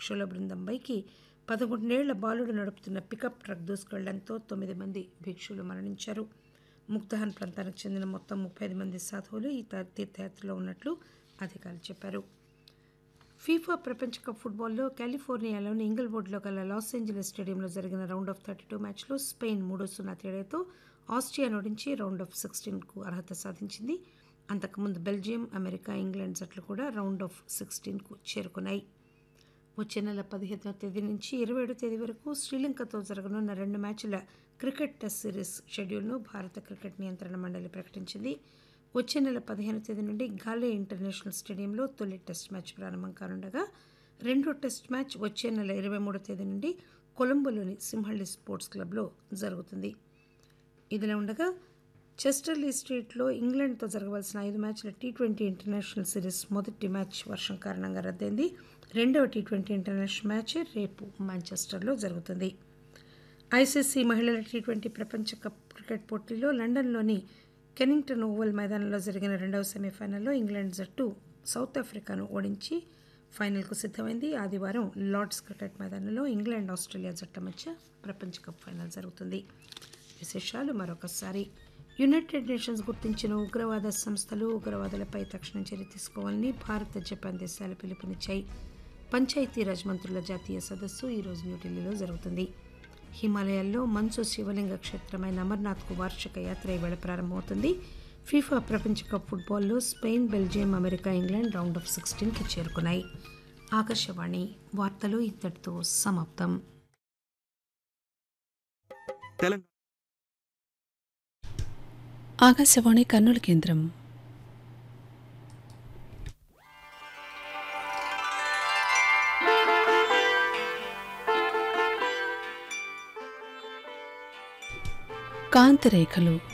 భిక్షుల బృందంపైకి పదకొండేళ్ల బాలుడు నడుపుతున్న pickup truck దూసుకెళ్లడంతో తొమ్మిది మంది భిక్షులు మరణించారు ముక్తహన్ ప్రాంతానికి చెందిన మొత్తం ముప్పై ఐదు మంది సాధువులు ఈ తా- తీర్థయాత్రలో ఉన్నట్లు అధికారులు చెప్పారు ఫీఫా ప్రపంచ కప్ ఫుట్బాల్లో కాలిఫోర్నియాలోని ఇంగిల్వుడ్లో గల లాస్ ఏంజలస్ స్టేడియంలో జరిగిన రౌండ్ ఆఫ్ థర్టీ టూ మ్యాచ్లో స్పెయిన్ మూడు సున్నా తేడాతో ఆస్ట్రియా ఓడించి రౌండ్ ఆఫ్ సిక్స్టీన్కు అర్హత సాధించింది అంతకుముందు బెల్జియం అమెరికా ఇంగ్లాండ్ జట్లు కూడా రౌండ్ ఆఫ్ సిక్స్టీన్కు చేరుకున్నాయి వచ్చే నెల పదిహేనవ తేదీ నుంచి ఇరవై ఏడో తేదీ వరకు శ్రీలంకతో జరగనున్న రెండు మ్యాచ్ల క్రికెట్ టెస్ట్ సిరీస్ షెడ్యూల్ను భారత క్రికెట్ నియంత్రణ మండలి ప్రకటించింది వచ్చే నెల పదిహేను తేదీ నుండి గాలే ఇంటర్నేషనల్ స్టేడియంలో తొలి టెస్ట్ మ్యాచ్ ప్రారంభం కానుండగా రెండో టెస్ట్ మ్యాచ్ వచ్చే నెల ఇరవై మూడో తేదీ నుండి కొలంబోలోని సింహళి స్పోర్ట్స్ క్లబ్లో జరుగుతుంది ఇదిలా ఉండగా చెస్టర్లీ స్ట్రీట్లో ఇంగ్లాండ్తో జరగవలసిన ఐదు మ్యాచ్ల టీ ట్వంటీ ఇంటర్నేషనల్ సిరీస్ మొదటి మ్యాచ్ వర్షం కారణంగా రద్దయింది రెండవ టీ ట్వంటీ ఇంటర్నేషనల్ మ్యాచ్ రేపు మాంచెస్టర్లో జరుగుతుంది ఐసీసీ మహిళల టీ ట్వంటీ ప్రపంచ కప్ క్రికెట్ పోటీలో లండన్లోని కెనింగ్టన్ ఓవల్ మైదానంలో జరిగిన రెండవ సెమీఫైనల్లో ఇంగ్లాండ్ జట్టు సౌత్ ఆఫ్రికాను ఓడించి ఫైనల్కు సిద్ధమైంది ఆదివారం లార్డ్స్ క్రికెట్ మైదానంలో ఇంగ్లాండ్ ఆస్ట్రేలియా జట్ల మధ్య ప్రపంచ కప్ ఫైనల్ జరుగుతుంది విశేషాలు మరొకసారి యునైటెడ్ నేషన్స్ గుర్తించిన ఉగ్రవాద సంస్థలు ఉగ్రవాదులపై తక్షణం చర్య తీసుకోవాలని భారత్ జపాన్ దేశాలు పిలుపునిచ్చాయి పంచాయతీరాజ్ మంత్రుల జాతీయ సదస్సు ఈరోజు న్యూఢిల్లీలో జరుగుతుంది హిమాలయాల్లో మంచు శివలింగ క్షేత్రమైన అమర్నాథ్కు వార్షిక యాత్ర ఇవాళ ప్రారంభమవుతుంది ఫీఫా ప్రపంచ కప్ ఫుట్బాల్లో Spain Belgium America England round of సిక్స్టీన్కి చేరుకున్నాయి ఆకాశవాణి వార్తలు ఇంతటితో సమాప్తం తెలంగాణ ఆకాశవాణి కర్నూలు కేంద్రం కాంతిరేఖలు